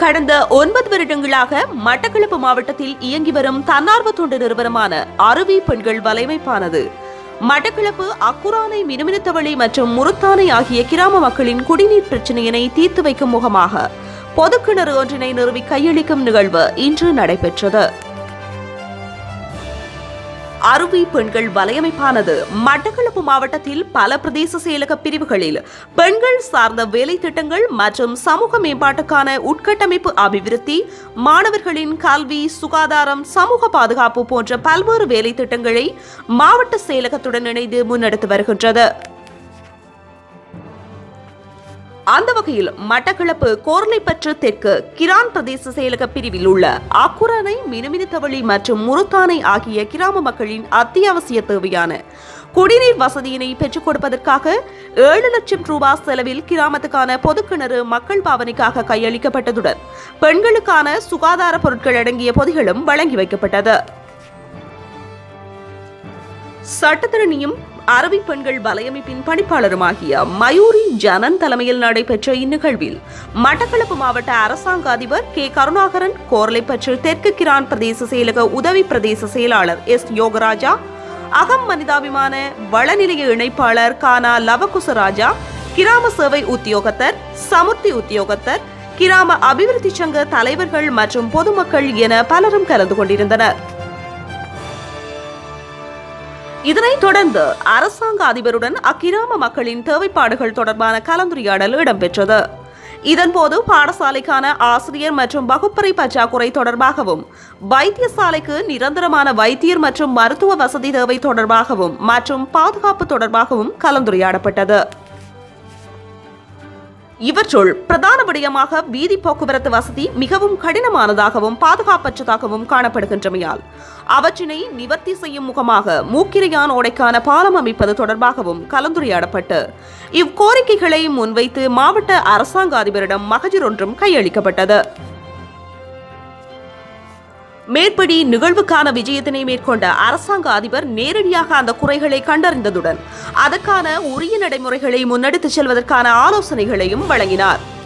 கடந்த ஒன்பது வருடங்களாக மட்டக்களப்பு மாவட்டத்தில் இயங்கி வரும் தன்னார்வ தொண்டு நிறுவனமான அருவி பெண்கள் வலைமைப்பானது மட்டக்களப்பு அக்குரானை மினுமினுத்தவளி மற்றும் முருத்தானை ஆகிய கிராம மக்களின் குடிநீர் பிரச்சினையினை தீர்த்து வைக்கும் முகமாக பொதுக்கிணறு ஒன்றினை நிறுவி கையளிக்கும் நிகழ்வு இன்று நடைபெற்றது அருவி பெண்கள் வலையமைப்பானது மட்டக்களப்பு மாவட்டத்தில் பல பிரதேச செயலக பிரிவுகளில் பெண்கள் சார்ந்த வேலை திட்டங்கள் மற்றும் சமூக மேம்பாட்டுக்கான உட்கட்டமைப்பு அபிவிருத்தி மாணவர்களின் கல்வி சுகாதாரம் சமூக பாதுகாப்பு போன்ற பல்வேறு வேலை திட்டங்களை மாவட்ட செயலகத்துடன் இணைந்து முன்னெடுத்து வருகின்றது அந்த வகையில் மட்டக்களப்பு கோர்லைப்பற்று தெற்கு கிரான் பிரதேச செயலக பிரிவில் உள்ள அக்குரானை மினுமினுத்தவளி மற்றும் முருத்தானை ஆகிய கிராம மக்களின் அத்தியாவசிய தேவையான குடிநீர் வசதியினை பெற்றுக் கொடுப்பதற்காக ஏழு லட்சம் ரூபாய் செலவில் கிராமத்துக்கான பொதுக்கிணறு மக்கள் பாவனைக்காக கையளிக்கப்பட்டதுடன் பெண்களுக்கான சுகாதார பொருட்கள் அடங்கிய பொதிகளும் வழங்கி வைக்கப்பட்டது சட்டத்திறனியும் அரபி பெண்கள் வலையமைப்பின் பணிப்பாளருமாகிய மயூரி ஜனன் தலைமையில் நடைபெற்ற இந்நிகழ்வில் மட்டக்களப்பு மாவட்ட அரசாங்க அதிபர் கே கருணாகரன் கோர்லைப்பற்று தெற்கு கிரான் பிரதேச செயலக உதவி பிரதேச செயலாளர் எஸ் யோகராஜா அகம் மனிதாபிமான வளநிலைய இணைப்பாளர் கானா லவகுசராஜா கிராம சேவை உத்தியோகத்தர் சமுர்த்தி உத்தியோகத்தர் கிராம அபிவிருத்தி சங்க தலைவர்கள் மற்றும் பொதுமக்கள் என பலரும் கலந்து கொண்டிருந்தனர் இதனைத் தொடர்ந்து அரசாங்க அதிபருடன் அக்கிராம மக்களின் தேவைப்பாடுகள் தொடர்பான கலந்துரையாடல் இடம்பெற்றது இதன்போது பாடசாலைக்கான ஆசிரியர் மற்றும் வகுப்பறை பற்றாக்குறை தொடர்பாகவும் வைத்தியசாலைக்கு நிரந்தரமான வைத்தியர் மற்றும் மருத்துவ வசதி தேவை தொடர்பாகவும் மற்றும் பாதுகாப்பு தொடர்பாகவும் கலந்துரையாடப்பட்டது இவற்றுள் பிரதான விடயமாக வீதி போக்குவரத்து வசதி மிகவும் கடினமானதாகவும் பாதுகாப்பற்றதாகவும் காணப்படுகின்றமையால் அவற்றினை நிவர்த்தி செய்யும் முகமாக மூக்கிரையான் ஓடைக்கான பாலம் அமைப்பது தொடர்பாகவும் கலந்துரையாடப்பட்டு இவ்கோரிக்கைகளை முன்வைத்து மாவட்ட அரசாங்க அதிபரிடம் மகஜர் ஒன்றும் கையளிக்கப்பட்டது மேற்படி நிகழ்வுக்கான விஜயத்தினை மேற்கொண்ட அரசாங்க அதிபர் நேரடியாக அந்த குறைகளை கண்டறிந்ததுடன் அதற்கான உரிய நடைமுறைகளை முன்னெடுத்துச் செல்வதற்கான ஆலோசனைகளையும் வழங்கினார்